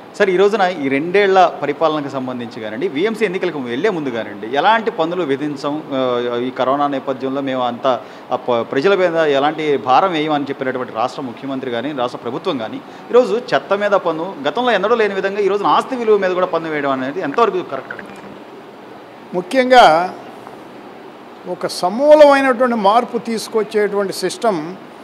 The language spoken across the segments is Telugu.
సార్ ఈ రోజున ఈ రెండేళ్ల పరిపాలనకు సంబంధించి కానివ్వండి విఎంసీ ఎన్నికలకు వెళ్ళే ముందు కానివ్వండి ఎలాంటి పన్నులు విధించం ఆ, ఈ కరోనా నేపథ్యంలో మేము అంత ఆ, ప- ప్రజల మీద ఎలాంటి భారం వేయమని చెప్పినటువంటి రాష్ట్ర ముఖ్యమంత్రి కానీ రాష్ట్ర ప్రభుత్వం కానీ ఈరోజు చెత్త మీద పన్ను గతంలో ఎన్నడూ లేని విధంగా ఈ రోజున ఆస్తి విలువ మీద కూడా పన్ను వేయడం అనేది ఎంతవరకు కరెక్ట్ ముఖ్యంగా ఒక సమూలమైనటువంటి మార్పు తీసుకొచ్చేటువంటి సిస్టమ్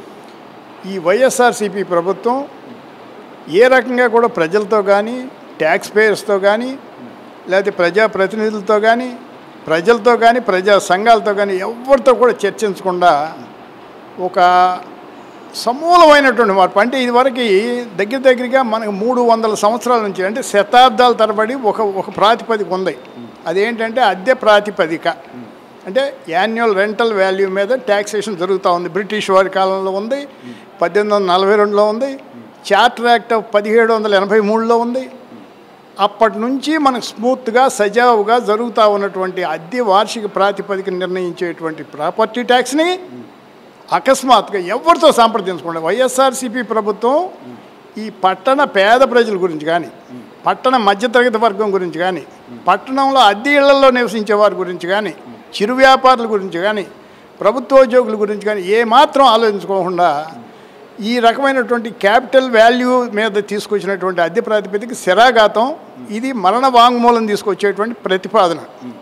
ఈ వైఎస్ఆర్సీపీ ప్రభుత్వం ఏ రకంగా కూడా ప్రజలతో కానీ ట్యాక్స్ పేయర్స్తో కానీ లేకపోతే ప్రజాప్రతినిధులతో కానీ ప్రజలతో కానీ ప్రజా సంఘాలతో కానీ ఎవరితో కూడా చర్చించకుండా ఒక సమూలమైనటువంటి మార్పు అంటే ఇదివరకు దగ్గర దగ్గరగా మనకు మూడు వందల సంవత్సరాల నుంచి అంటే శతాబ్దాల తరబడి ఒక ఒక ప్రాతిపదిక ఉంది అదేంటంటే అద్దె ప్రాతిపదిక అంటే యాన్యువల్ రెంటల్ వాల్యూ మీద ట్యాక్సేషన్ జరుగుతూ ఉంది బ్రిటిష్ వారి కాలంలో ఉంది పద్దెనిమిది వందల నలభై రెండులో ఉంది చార్టర్ యాక్ట్ ఆఫ్ పదిహేడు వందల ఎనభై మూడులో ఉంది అప్పటి నుంచి మనకు స్మూత్గా సజావుగా జరుగుతూ ఉన్నటువంటి అద్దె వార్షిక ప్రాతిపదిక నిర్ణయించేటువంటి ప్రాపర్టీ ట్యాక్స్ని అకస్మాత్తుగా ఎవరితో సంప్రదించకుండా వైఎస్ఆర్సీపీ ప్రభుత్వం ఈ పట్టణ పేద ప్రజల గురించి కానీ పట్టణ మధ్యతరగతి వర్గం గురించి కానీ పట్టణంలో అద్దె ఇళ్లలో నివసించే వారి గురించి కానీ చిరు వ్యాపారుల గురించి కానీ ప్రభుత్వోద్యోగుల గురించి కానీ ఏమాత్రం ఆలోచించుకోకుండా ఈ రకమైనటువంటి క్యాపిటల్ వాల్యూ మీద తీసుకొచ్చినటువంటి అద్దె ప్రాతిపదిక శరాఘాతం ఇది మరణ వాంగ్మూలం తీసుకొచ్చేటువంటి ప్రతిపాదన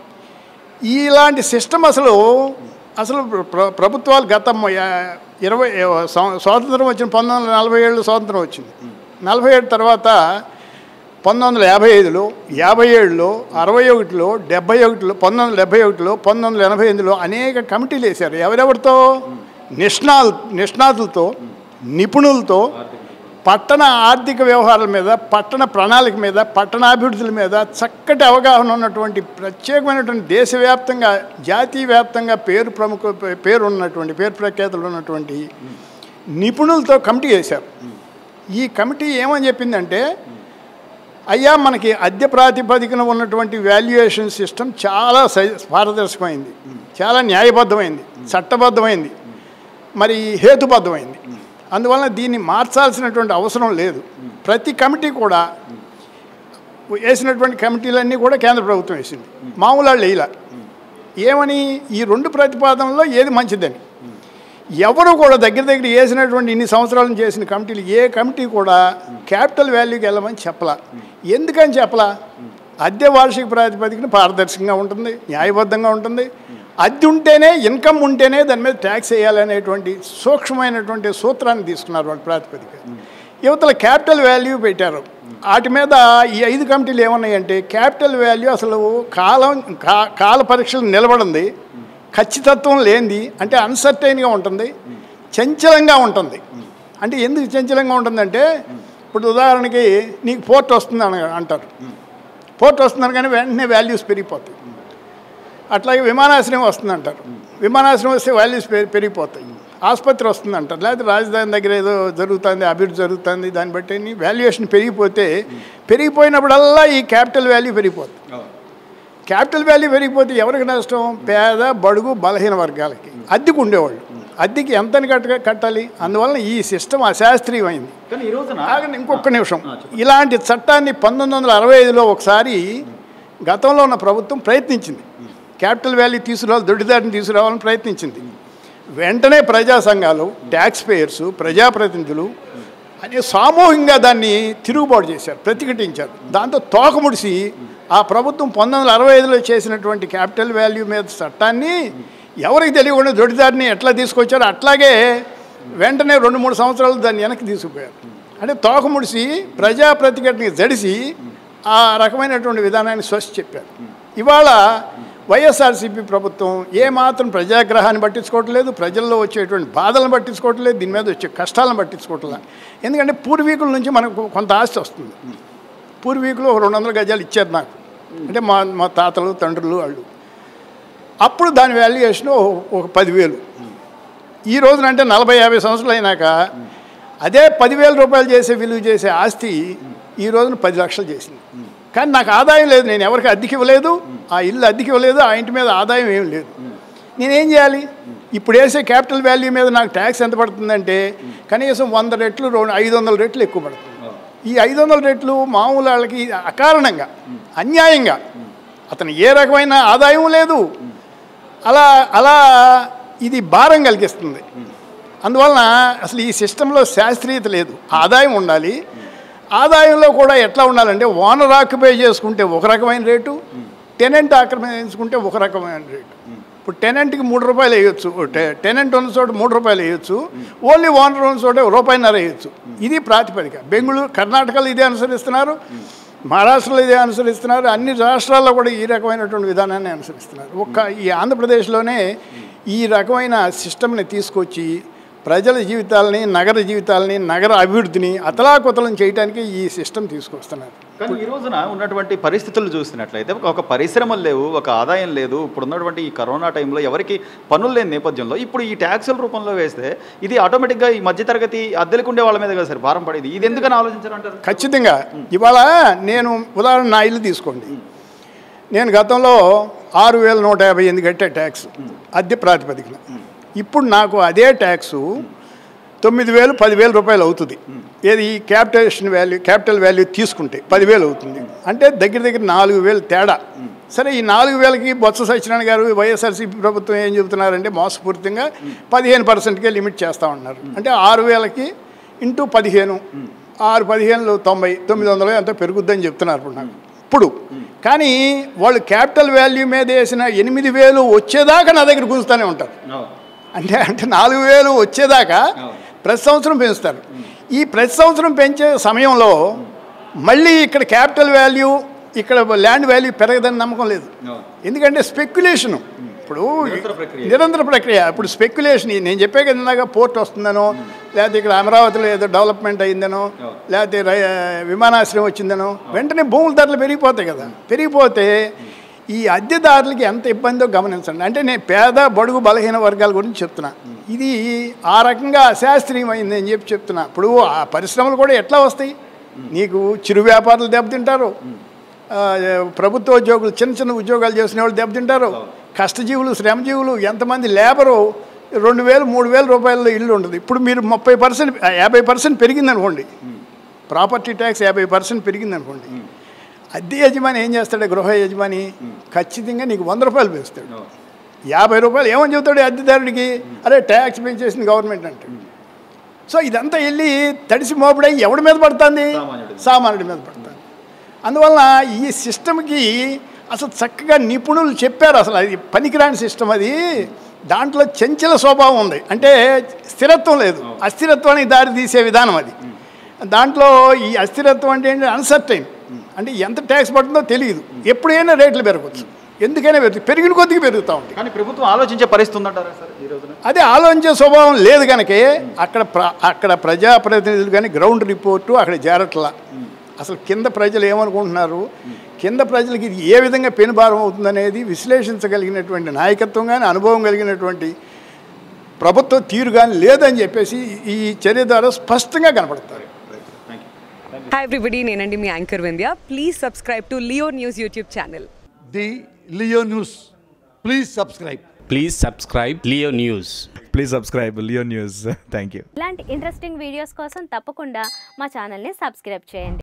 ఇలాంటి సిస్టమ్ అసలు అసలు ప్ర- ప్రభుత్వాలు గతం యా- ఇరవై సం- స్వాతంత్రం వచ్చిన పంతొమ్మిది వందల నలభై ఏళ్ళు స్వాతంత్రం వచ్చింది నలభై ఏడు తర్వాత పంతొమ్మిది వందల యాభై ఐదులో యాభై ఏడులో అరవై ఒకటిలో డెబ్బై ఒకటిలో పంతొమ్మిది వందల డెబ్బై ఒకటిలో పంతొమ్మిది వందల ఎనభై ఎనిమిదిలో అనేక కమిటీలు వేశారు ఎవరెవరితో నిష్ణాల్ నిష్ణాతులతో నిపుణులతో పట్టణ ఆర్థిక వ్యవహారాల మీద పట్టణ ప్రణాళిక మీద పట్టణాభివృద్ధుల మీద చక్కటి అవగాహన ఉన్నటువంటి ప్రత్యేకమైనటువంటి దేశవ్యాప్తంగా జాతీయ వ్యాప్తంగా పేరు ప్రముఖ పేరు ఉన్నటువంటి పేరు ప్రఖ్యాతులు ఉన్నటువంటి నిపుణులతో కమిటీ వేశారు ఈ కమిటీ ఏమని చెప్పిందంటే అయ్యా మనకి అద్దె ప్రాతిపదికన ఉన్నటువంటి వాల్యుయేషన్ సిస్టమ్ చాలా సై పారదర్శకమైంది చాలా న్యాయబద్ధమైంది చట్టబద్ధమైంది మరి హేతుబద్ధమైంది అందువలన దీన్ని మార్చాల్సినటువంటి అవసరం లేదు ప్రతి కమిటీ కూడా వేసినటువంటి కమిటీలన్నీ కూడా కేంద్ర ప్రభుత్వం వేసింది మామూలు వాళ్ళు వేయలే ఏమని ఈ రెండు ప్రతిపాదనలో ఏది మంచిదని ఎవరు కూడా దగ్గర దగ్గర వేసినటువంటి ఇన్ని సంవత్సరాల నుంచి చేసిన కమిటీలు ఏ కమిటీ కూడా క్యాపిటల్ వాల్యూకి వెళ్ళమని చెప్పలా ఎందుకని చెప్పలా అద్దె వార్షిక ప్రాతిపదికన పారదర్శకంగా ఉంటుంది న్యాయబద్ధంగా ఉంటుంది అద్దె ఉంటేనే ఇన్కమ్ ఉంటేనే దాని మీద ట్యాక్స్ వేయాలనేటువంటి సూక్ష్మమైనటువంటి సూత్రాన్ని తీసుకున్నారు వాళ్ళ ప్రాతిపదిక యువతల క్యాపిటల్ వాల్యూ పెట్టారు వాటి మీద ఈ ఐదు కమిటీలు ఏమన్నాయంటే క్యాపిటల్ వాల్యూ అసలు కాలం కా కాల పరీక్షలు నిలబడింది ఖచ్చితత్వం లేనిది అంటే అన్సర్టైన్గా ఉంటుంది చంచలంగా ఉంటుంది అంటే ఎందుకు చంచలంగా ఉంటుందంటే ఇప్పుడు ఉదాహరణకి నీకు పోర్ట్ వస్తుంది అని అంటారు పోర్ట్ వస్తుందని కానీ వెంటనే వాల్యూస్ పెరిగిపోతాయి అట్లాగే విమానాశ్రయం వస్తుంది అంటారు విమానాశ్రయం వస్తే వాల్యూస్ పెరి పెరిగిపోతాయి ఆసుపత్రి వస్తుంది అంటారు లేకపోతే రాజధాని దగ్గర ఏదో జరుగుతుంది అభివృద్ధి జరుగుతుంది దాన్ని బట్టి వాల్యుయేషన్ పెరిగిపోతే పెరిగిపోయినప్పుడల్లా ఈ క్యాపిటల్ వాల్యూ పెరిగిపోతుంది క్యాపిటల్ వాల్యూ పెరిగిపోతే ఎవరికి నష్టం పేద బడుగు బలహీన వర్గాలకి అద్దెకు ఉండేవాళ్ళు అద్దెకి ఎంతని కట్ట కట్టాలి అందువలన ఈ సిస్టమ్ అశాస్త్రీయమైంది కానీ ఈ రోజున ఆగండి ఇంకొక నిమిషం ఇలాంటి చట్టాన్ని పంతొమ్మిది వందల అరవై ఐదులో ఒకసారి గతంలో ఉన్న ప్రభుత్వం ప్రయత్నించింది క్యాపిటల్ వాల్యూ తీసుకురావాలి దొడ్డిదాటిని తీసుకురావాలని ప్రయత్నించింది వెంటనే ప్రజా సంఘాలు ట్యాక్స్ పేయర్స్ ప్రజాప్రతినిధులు అని సామూహికంగా దాన్ని తిరుగుబాటు చేశారు ప్రతిఘటించారు దాంతో తోకముడిసి ఆ ప్రభుత్వం పంతొమ్మిది వందల అరవై ఐదులో చేసినటువంటి క్యాపిటల్ వాల్యూ మీద చట్టాన్ని ఎవరికి తెలియకుండా దొడ్డిదారిని ఎట్లా తీసుకొచ్చారో అట్లాగే వెంటనే రెండు మూడు సంవత్సరాలు దాన్ని వెనక్కి తీసుకుపోయారు అంటే తోకముడిసి ప్రజా ప్రతిఘటనకి జడిసి ఆ రకమైనటువంటి విధానాన్ని స్వచ్ఛ చెప్పారు ఇవాళ వైఎస్ఆర్సీపీ ప్రభుత్వం ఏమాత్రం ప్రజాగ్రహాన్ని పట్టించుకోవట్లేదు ప్రజల్లో వచ్చేటువంటి బాధలను పట్టించుకోవట్లేదు దీని మీద వచ్చే కష్టాలను పట్టించుకోవట్లేదు ఎందుకంటే పూర్వీకుల నుంచి మనకు కొంత ఆస్తి వస్తుంది పూర్వీకులు ఒక రెండు వందల గజాలు ఇచ్చారు నాకు అంటే మా మా తాతలు తండ్రులు వాళ్ళు అప్పుడు దాని వాల్యుయేషన్ ఒక పదివేలు ఈ రోజున అంటే నలభై యాభై సంవత్సరాలు అయినాక అదే పదివేల రూపాయలు చేసే విలువ చేసే ఆస్తి ఈ రోజున పది లక్షలు చేసింది కానీ నాకు ఆదాయం లేదు నేను ఎవరికి అద్దెకి ఇవ్వలేదు ఆ ఇల్లు అద్దెకి ఇవ్వలేదు ఆ ఇంటి మీద ఆదాయం ఏం లేదు నేనేం చేయాలి ఇప్పుడు వేసే క్యాపిటల్ వాల్యూ మీద నాకు ట్యాక్స్ ఎంత పడుతుందంటే కనీసం వంద రెట్లు రెండు ఐదు వందల రెట్లు ఎక్కువ పడుతుంది ఈ ఐదు వందల రెట్లు మామూలు వాళ్ళకి అకారణంగా అన్యాయంగా అతను ఏ రకమైన ఆదాయం లేదు అలా అలా ఇది భారం కలిగిస్తుంది అందువలన అసలు ఈ సిస్టంలో శాస్త్రీయత లేదు ఆదాయం ఉండాలి ఆదాయంలో కూడా ఎట్లా ఉండాలంటే ఓనర్ ఆక్యుపై చేసుకుంటే ఒక రకమైన రేటు టెనెంట్ ఆక్రమించుకుంటే ఒక రకమైన రేటు ఇప్పుడు టెనెంట్కి మూడు రూపాయలు వేయొచ్చు టె- టెనెంట్ ఉన్న చోట మూడు రూపాయలు వేయొచ్చు ఓన్లీ ఓనర్ ఉన్న చోట రూపాయిన్నర వేయొచ్చు ఇది ప్రాతిపదిక బెంగళూరు కర్ణాటకలో ఇదే అనుసరిస్తున్నారు మహారాష్ట్రలో ఇదే అనుసరిస్తున్నారు అన్ని రాష్ట్రాల్లో కూడా ఈ రకమైనటువంటి విధానాన్ని అనుసరిస్తున్నారు ఒక్క ఈ ఆంధ్రప్రదేశ్లోనే ఈ రకమైన సిస్టమ్ని తీసుకొచ్చి ప్రజల జీవితాలని నగర జీవితాలని నగర అభివృద్ధిని అతలాకుతలం చేయడానికి ఈ సిస్టమ్ తీసుకొస్తున్నారు కానీ ఈ రోజున ఉన్నటువంటి పరిస్థితులు చూసినట్లయితే ఒక పరిశ్రమలు లేవు ఒక ఆదాయం లేదు ఇప్పుడు ఉన్నటువంటి ఈ కరోనా టైంలో ఎవరికి పనులు లేని నేపథ్యంలో ఇప్పుడు ఈ ట్యాక్సుల రూపంలో వేస్తే ఇది ఆటోమేటిక్గా ఈ మధ్యతరగతి అద్దెలకు ఉండే వాళ్ళ మీద కదా సార్ భారం పడేది ఇది ఎందుకని ఆలోచించారంటారు ఖచ్చితంగా ఇవాళ నేను ఉదాహరణ నా ఇల్లు తీసుకోండి నేను గతంలో ఆరు వేల నూట యాభై ఎనిమిది కట్టే ట్యాక్స్ అద్దె ప్రాతిపదికన ఇప్పుడు నాకు అదే ట్యాక్సు తొమ్మిది వేలు పదివేల రూపాయలు అవుతుంది ఏది క్యాపిటేషన్ వాల్యూ క్యాపిటల్ వాల్యూ తీసుకుంటే పదివేలు అవుతుంది అంటే దగ్గర దగ్గర నాలుగు వేలు తేడా సరే ఈ నాలుగు వేలకి బొత్స సత్యనారాయణ గారు వైఎస్ఆర్సీపీ ప్రభుత్వం ఏం చెబుతున్నారంటే మోసపూరితంగా పదిహేను పర్సెంట్కే లిమిట్ చేస్తా ఉన్నారు అంటే ఆరు వేలకి ఇంటూ పదిహేను ఆరు పదిహేనులు తొంభై తొమ్మిది వందలు ఎంతో పెరుగుద్దని చెప్తున్నారు ఇప్పుడు నాకు ఇప్పుడు కానీ వాళ్ళు క్యాపిటల్ వాల్యూ మీద వేసిన ఎనిమిది వేలు వచ్చేదాకా నా దగ్గర గుంజుతూనే ఉంటారు అంటే అంటే నాలుగు వేలు వచ్చేదాకా ప్రతి సంవత్సరం పెంచుతారు ఈ ప్రతి సంవత్సరం పెంచే సమయంలో మళ్ళీ ఇక్కడ క్యాపిటల్ వాల్యూ ఇక్కడ ల్యాండ్ వాల్యూ పెరగదని నమ్మకం లేదు ఎందుకంటే స్పెక్యులేషను ఇప్పుడు నిరంతర ప్రక్రియ. నిరంతర ప్రక్రియ ఇప్పుడు స్పెక్యులేషన్ నేను చెప్పే కదా ఇందాక పోర్ట్ వస్తుందనో లేకపోతే ఇక్కడ అమరావతిలో ఏదో డెవలప్మెంట్ అయిందనో లేకపోతే రై- విమానాశ్రయం వచ్చిందనో వెంటనే భూముల ధరలు పెరిగిపోతాయి కదా పెరిగిపోతే ఈ అద్దెదారులకి ఎంత ఇబ్బందో గమనించండి అంటే నేను పేద బడుగు బలహీన వర్గాల గురించి చెప్తున్నా ఇది ఆ రకంగా అశాస్త్రీయమైంది అని చెప్పి చెప్తున్నా ఇప్పుడు ఆ పరిశ్రమలు కూడా ఎట్లా వస్తాయి నీకు చిరు వ్యాపారులు దెబ్బతింటారు ఆ, ప్రభుత్వ ఉద్యోగులు చిన్న చిన్న ఉద్యోగాలు చేసిన వాళ్ళు దెబ్బతింటారు కష్టజీవులు శ్రమజీవులు ఎంతమంది లేబరు రెండు వేలు మూడు వేల రూపాయల ఇల్లు ఉంటుంది ఇప్పుడు మీరు ముప్పై పర్సెంట్ యాభై పర్సెంట్ పెరిగింది అనుకోండి ప్రాపర్టీ ట్యాక్స్ యాభై పర్సెంట్ పెరిగింది అనుకోండి అద్దె యజమాని ఏం చేస్తాడు గృహ యజమాని ఖచ్చితంగా నీకు వంద రూపాయలు పెంచుతాడు యాభై రూపాయలు ఏమని చెబుతాడు అద్దెదారుడికి అరే ట్యాక్స్ పెంచేసింది గవర్నమెంట్ అంటాడు సో ఇదంతా వెళ్ళి తడిసి మోపడై ఎవడి మీద పడుతుంది సామాన్యుడి. సామాన్యుడి మీద పడుతుంది అందువలన ఈ సిస్టమ్కి అసలు చక్కగా నిపుణులు చెప్పారు అసలు అది పనికిరాని సిస్టమ్ అది దాంట్లో చంచల స్వభావం ఉంది అంటే స్థిరత్వం లేదు అస్థిరత్వానికి దారి తీసే విధానం అది దాంట్లో ఈ అస్థిరత్వం అంటే ఏంటి అన్సర్టైన్ అంటే ఎంత ట్యాక్స్ పడుతుందో తెలియదు ఎప్పుడైనా రేట్లు పెరగవచ్చు ఎందుకైనా పెరుగుతాయి పెరిగిన కొద్దిగా పెరుగుతూ ఉంటాయి కానీ ప్రభుత్వం ఆలోచించే పరిస్థితి ఉందంటారా సార్ ఈ రోజున అదే ఆలోచించే స్వభావం లేదు కనుకే అక్కడ ప్ర అక్కడ ప్రజాప్రతినిధులు కానీ గ్రౌండ్ రిపోర్టు అక్కడ చేరట్లా అసలు కింద ప్రజలు ఏమనుకుంటున్నారు కింద ప్రజలకి ఇది ఏ విధంగా పెనుభారం అవుతుందనేది విశ్లేషించగలిగినటువంటి నాయకత్వం కానీ అనుభవం కలిగినటువంటి ప్రభుత్వ తీరు కానీ లేదని చెప్పేసి ఈ చర్య ద్వారా స్పష్టంగా కనపడతారు థ్యాంక్ యూ హాయ్ ఎవ్రీబడి నేనండి మీ anchor Vindhya please subscribe to Leo News YouTube channel the Leo News. Please subscribe. Please subscribe Leo News. Please subscribe Leo News thank you ఇలాంటి ఇంట్రెస్టింగ్ వీడియోస్ కోసం తప్పకుండా మా ఛానల్ని సబ్స్క్రైబ్ చేయండి